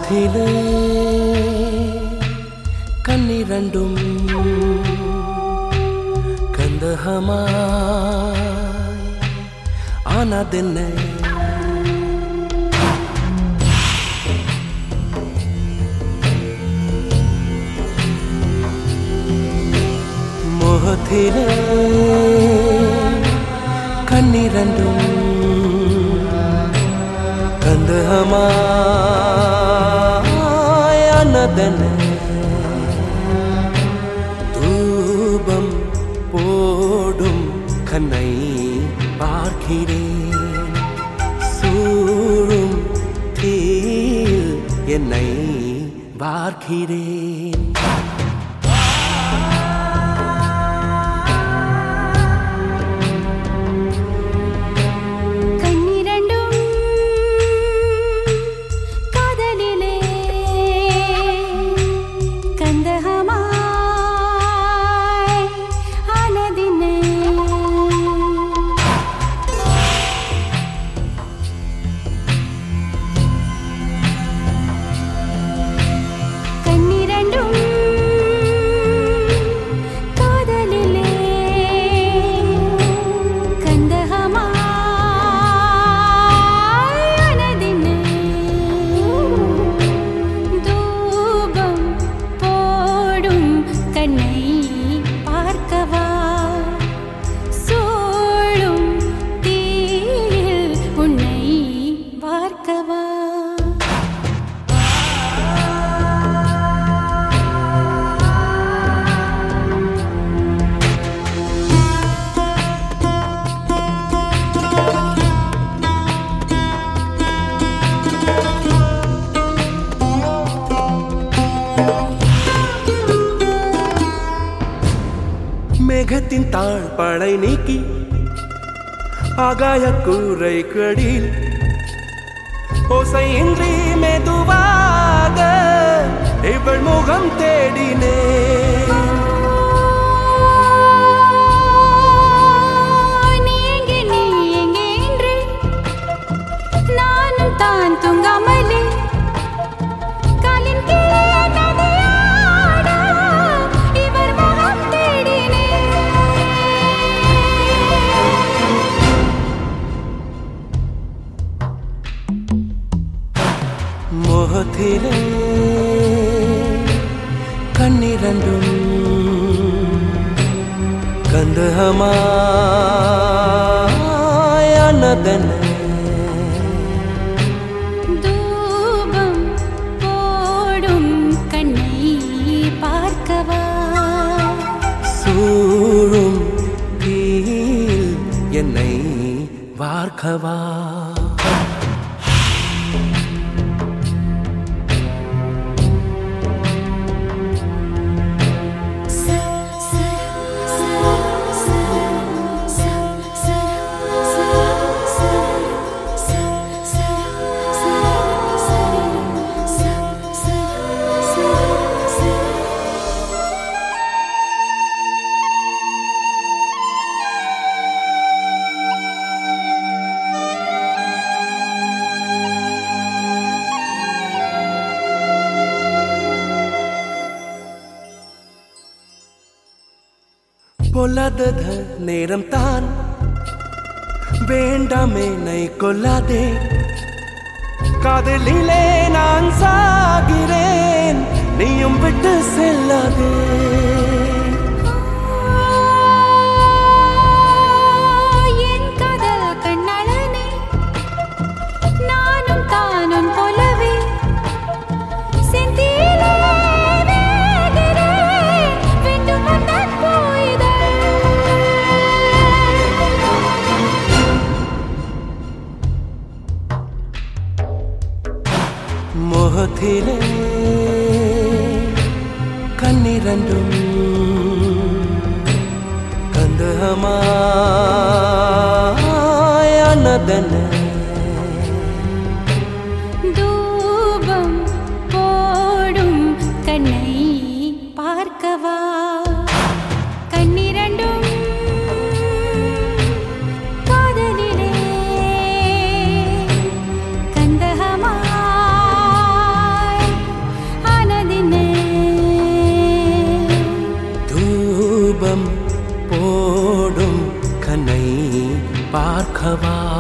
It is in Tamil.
முகத்திலே கண்ணிரண்டும் கந்தகமாய் ஆனதென்ன முகத்திலே கண்ணிரண்டும் கந்தகமாயானதென்ன தூபம் போடும் கண்ணை பார்க்கிறேன் சூழும் தீல் என்னை பார்க்கிறேன் கண்ணிரண்டும் காதலிலே கந்தகமாய் ஆனதினை கண்ணிரண்டும் காதலிலே கந்தகமாய் ஆனதினை தூபம் போடும் கண்ணை பார்க்கவா சூழும் தீயில் உன்னை பார்க்கவா மேகத்தின் தாழ் படை நீக்கி ஆகாய கூரை கடில் ஓசையின்றி மெதுவாக இவள் முகம் தேடினே நீ எங்கே நீ எங்கே என்று நானும் தான் தூங்காமலே காலின் கீழே நதியாட இவர் முகம் தேடினேன் முகத்திலே கண்ணிரண்டும் கந்தகமாயானதென்ன தூபம் போடும் கண்ணை பார்க்கவா சூழும் தீயில் என்னை வார்க்கவா பொல்லாதத நேரம் தான் வேண்டாமே நை கொல்லாதே காதலிலே நான் சாகிறேன் நீயும் விட்டு செல்லாதே என் காதல் கண்ணழனே நானும் தானும் போலவே செந்திலே வேகிறேன் வேண்டும் வந்தால் போய்தான் முகத்திலே கண்ணிரண்டும் கந்தகமாயானதென்ன தூபம் போடும் கண்ணை பார்க்கவா கண்ணிரண்டும் காதலிலே கந்தகமாய் பார்க்கவா